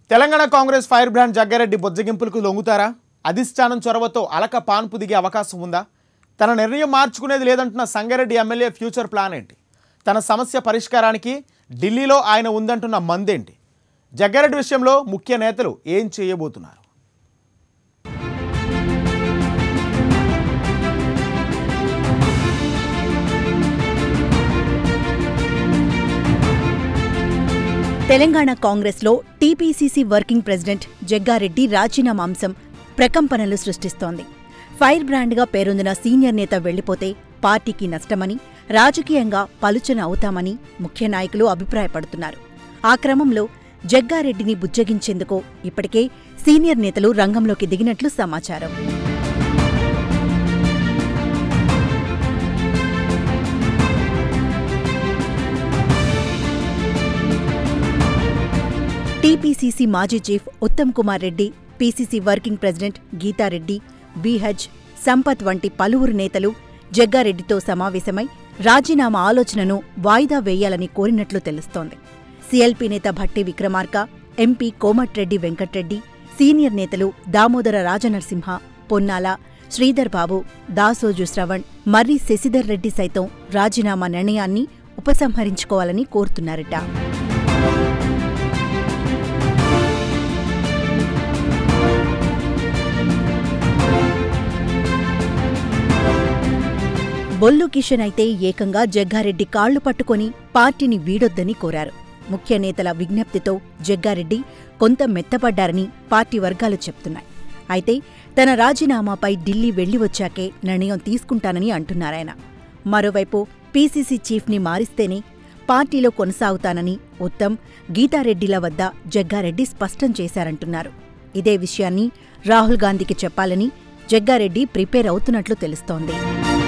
Telangana Congress fire brand Jagga Reddy బొజ్జగింపులకు లొంగుతారా అధిష్టానం చొరవతో అలక పాన్పు దిగే అవకాశం ఉందా తన నిర్ణయం మార్చుకునేది లేదంటున్న సంగారెడ్డి ఎమ్మెల్యే ఫ్యూచర్ ప్లాన్ ఏంటి తన సమస్య పరిష్కారానికి ఢిల్లీలో ఆయన ఉందంటున్న మందేంటి జగ్గారెడ్డి విషయంలో ముఖ్య నేతలు ఏం చేయబోతున్నారు తెలంగాణ కాంగ్రెస్లో టీపీసీసీ వర్కింగ్ ప్రెసిడెంట్ జగ్గారెడ్డి రాజీనామా అంశం ప్రకంపనలు సృష్టిస్తోంది ఫైర్ బ్రాండ్గా పేరొందిన సీనియర్ నేత వెళ్లిపోతే పార్టీకి నష్టమని రాజకీయంగా పలుచన అవుతామని ముఖ్య నాయకులు అభిప్రాయపడుతున్నారు ఆ క్రమంలో జగ్గారెడ్డిని బుజ్జగించేందుకు ఇప్పటికే సీనియర్ నేతలు రంగంలోకి దిగినట్లు సమాచారం టీపీసీసీ మాజీ chief Uttam Kumar Reddy PCC working president Geetha Reddy B H Sampath వంటి పలువురు నేతలు జగ్గారెడ్డితో సమావేశమై రాజీనామా ఆలోచనను వాయిదా వేయాలని కోరినట్లు తెలుస్తోంది సీఎల్పీ నేత భట్టి విక్రమార్క ఎంపీ కోమటిరెడ్డి వెంకట్రెడ్డి సీనియర్ నేతలు దామోదర రాజనరసింహ పొన్నాల శ్రీధర్ బాబు దాసోజు శ్రవణ్ మర్రి శశిధర్ రెడ్డి సైతం రాజీనామా నిర్ణయాన్ని ఉపసంహరించుకోవాలని కోరుతున్నారట బొల్లు కిషన్ అయితే ఏకంగా జగ్గారెడ్డి కాళ్లు పట్టుకొని పార్టీని వీడొద్దని కోరారు ముఖ్య నేతల విజ్ఞప్తితో జగ్గారెడ్డి కొంత మెత్తపడ్డారని పార్టీ వర్గాలు చెప్తున్నాయి అయితే తన రాజీనామాపై ఢిల్లీ వెళ్లి వచ్చాకే నిర్ణయం తీసుకుంటానని అంటున్నారాయన మరోవైపు పీసీసీ చీఫ్ని మారిస్తేనే పార్టీలో కొనసాగుతానని ఉత్తమ్ గీతారెడ్డిల వద్ద జగ్గారెడ్డి స్పష్టం చేశారంటున్నారు ఇదే విషయాన్ని రాహుల్ గాంధీకి చెప్పాలని జగ్గారెడ్డి ప్రిపేర్ అవుతున్నట్లు తెలుస్తోంది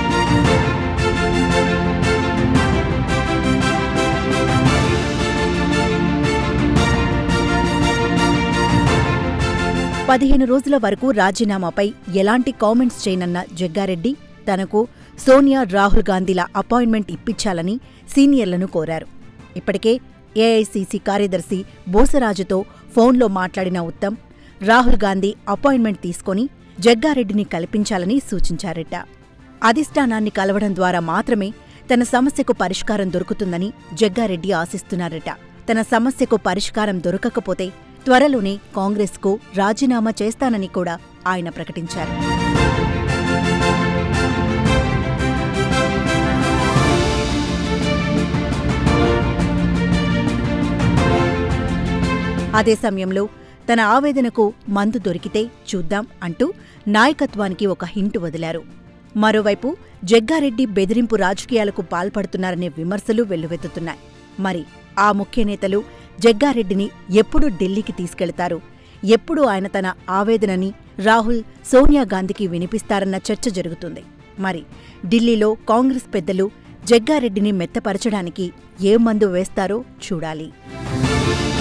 పదిహేను రోజుల వరకు రాజీనామాపై ఎలాంటి కామెంట్స్ చేయనన్న జగ్గారెడ్డి తనకు సోనియా రాహుల్ గాంధీల అపాయింట్మెంట్ ఇప్పించాలని సీనియర్లను కోరారు ఇప్పటికే ఏఐసీసీ కార్యదర్శి బోసరాజుతో ఫోన్లో మాట్లాడిన ఉత్తమ్ రాహుల్ గాంధీ అపాయింట్మెంట్ తీసుకొని జగ్గారెడ్డిని కల్పించాలని సూచించారట అధిష్టానాన్ని కలవడం ద్వారా మాత్రమే తన సమస్యకు పరిష్కారం దొరుకుతుందని జగ్గారెడ్డి ఆశిస్తున్నారట తన సమస్యకు పరిష్కారం దొరకకపోతే త్వరలోనే కాంగ్రెస్కు రాజీనామా చేస్తానని కూడా ఆయన ప్రకటించారు అదే సమయంలో తన ఆవేదనకు మందు దొరికితే చూద్దాం అంటూ నాయకత్వానికి ఒక హింటు వదిలారు మరోవైపు జగ్గారెడ్డి బెదిరింపు రాజకీయాలకు పాల్పడుతున్నారనే విమర్శలు వెల్లువెత్తుతున్నాయి మరి ఆ ముఖ్య నేతలు జగ్గారెడ్డిని ఎప్పుడు ఢిల్లీకి తీసుకెళతారు ఎప్పుడు ఆయన తన ఆవేదనని రాహుల్ సోనియా గాంధీకి వినిపిస్తారన్న చర్చ జరుగుతుంది మరి ఢిల్లీలో కాంగ్రెస్ పెద్దలు జగ్గారెడ్డిని మెత్తపరచడానికి ఏ మందు వేస్తారో చూడాలి